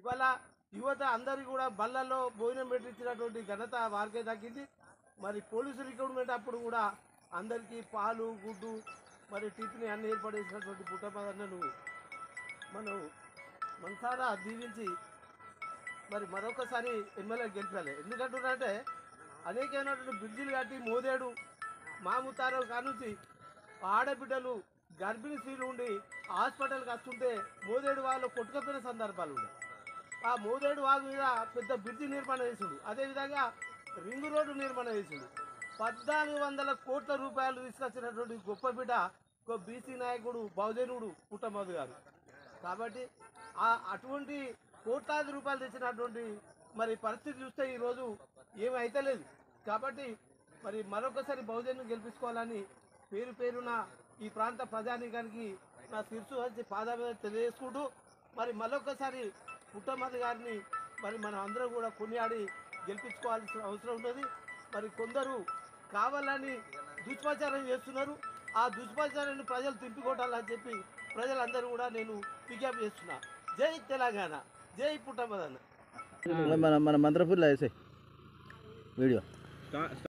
ఇవాళ యువత అందరికీ కూడా బళ్ళల్లో భోజనం పెట్టించినటువంటి ఘనత వారికే దక్కింది మరి పోలీసు రిక్రూట్మెంట్ అప్పుడు కూడా అందరికీ పాలు గుడ్డు మరి టిఫిన్ అన్ని ఏర్పాటు చేసినటువంటి పుట్టపదన్నను మనం మనసారా దీవించి మరి మరొకసారి ఎమ్మెల్యే గెలిపాలి ఎందుకంటున్నారంటే అనేకమైనటువంటి బ్రిడ్జిలు కట్టి మోదేడు మాముతారో కానుంచి ఆడబిడ్డలు గర్భిణీ స్త్రీలు ఉండి హాస్పిటల్కి వస్తుంటే మోదేడు వాళ్ళు కొట్టుకపోయిన సందర్భాలు ఉన్నాయి ఆ మోదేడు వాగు మీద పెద్ద బ్రిడ్జి నిర్మాణం చేసిండు అదేవిధంగా రింగ్ రోడ్డు నిర్మాణం చేసిండు పద్నాలుగు వందల కోట్ల రూపాయలు తీసుకొచ్చినటువంటి గొప్ప బిడ్డ ఒక బీసీ నాయకుడు బహుజనుడు పుట్టమధు గారు కాబట్టి ఆ అటువంటి కోట్లాది రూపాయలు తెచ్చినటువంటి మరి పరిస్థితి చూస్తే ఈరోజు ఏమీ అయితలేదు కాబట్టి మరి మరొకసారి బహుజను గెలిపించుకోవాలని పేరు పేరున ఈ ప్రాంత ప్రజానీకానికి నా శిరసు వచ్చి పాదాభి తెలియజేసుకుంటూ మరి మరొకసారి పుట్టమధు గారిని మరి మనం అందరం కూడా కొనియాడి గెలిపించుకోవాల్సిన అవసరం ఉంటుంది మరి కొందరు కావాలని దుష్ప్రచారం చేస్తున్నారు ఆ దుష్ప్రచారాన్ని ప్రజలు తిప్పికొట్టాలని చెప్పి ప్రజలందరూ కూడా నేను విజ్ఞప్తి చేస్తున్నా జై తెలంగాణ జై పుట్టమదన్న మన మన మంత్రపూర్లో వేసాయి వీడియో